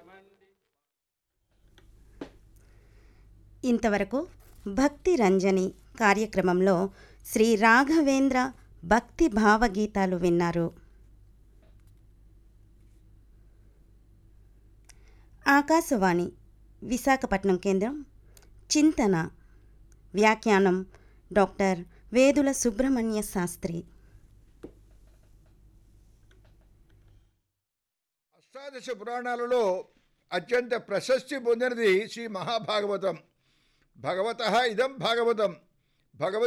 ఇంతవరకు భక్తి రంజని కార్యక్రమంలో శ్రీ రాఘవేంద్ర భక్తి భావగీతాలు విన్నారు ఆకాశవాణి విశాఖపట్నం కేంద్రం చింతన వ్యాఖ్యానం డాక్టర్ వేదుల సుబ్రహ్మణ్య శాస్త్రి అష్టాదశ పురాణాలలో అత్యంత ప్రశస్తి పొందినది శ్రీ మహాభాగవతం భగవత ఇదం భాగవతం భగవత్